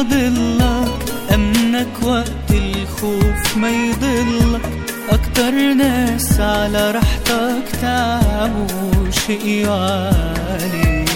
فاضلك أمنك وقت الخوف ما يضلك أكتر ناس على راحتك تعبوا شقيوا عليك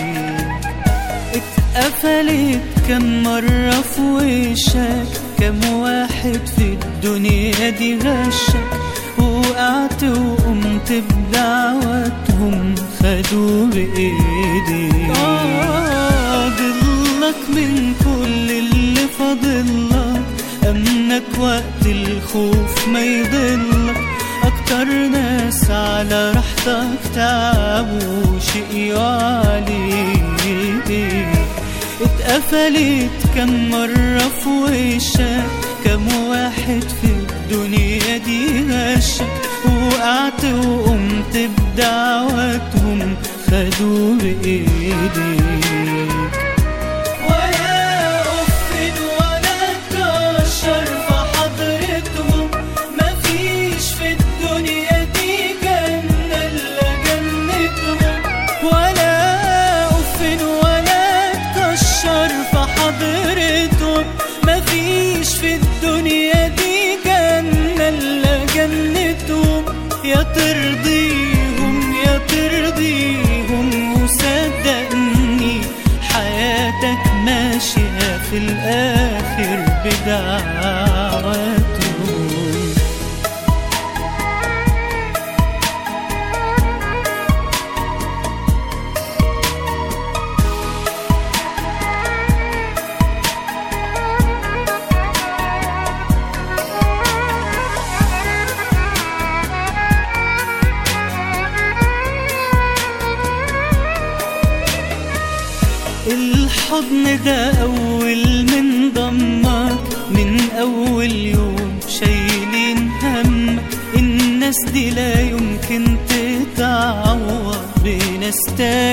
اتقفلت كم مرة في وشك كم واحد في الدنيا دي غشك وقعت وقمت بدعوتهم خدوا بإيديك آه ضلك من كل اللي فاضلك أمنك وقت الخوف ما يضلك أكتر ناس على راحتك تعبوا شقيوا عليك اتقفلت كم مرة في وشك كم واحد في الدنيا دي غشك وقعت وقمت بدعوتهم خدوا بإيديك ولا أف ولا كشر في حضرتهم مفيش في الدنيا دي جنة إلا جنتهم ولا أف ولا تكشر في حضرتهم مفيش في الدنيا دي جنة إلا جنتهم يا ترضيهم يا ترضيهم وصدقني حياتك ماشية في الآخر بدعواتهم الحضن ده أول من ضمك من أول يوم شايلين همك الناس دي لا يمكن تتعوض بناس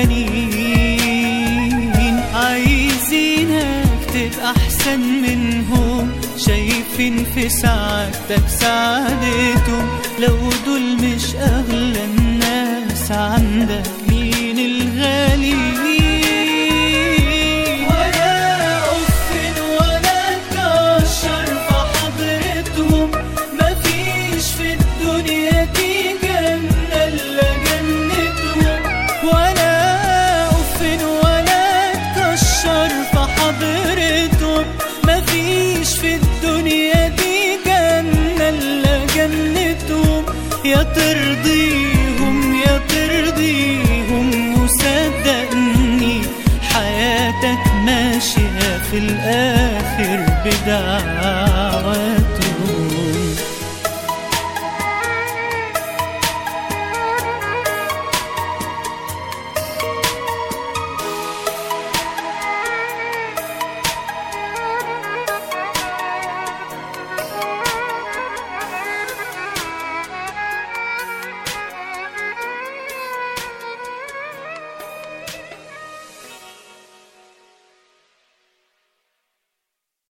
تانيين عايزينك تبقى أحسن منهم شايفين في سعادتك سعادتهم لو دول مش أغلى الناس عندك مين الغاليين ولا أف ولا كشر في حضرتهم مفيش في الدنيا دي جنة إلا جنتهم ولا أف ولا تكشر في حضرتهم مفيش في الدنيا دي جنة إلا جنتهم يا ترضيهم يا ترضيهم وصدقني حياتك ماشية في الآخر بدعواتهم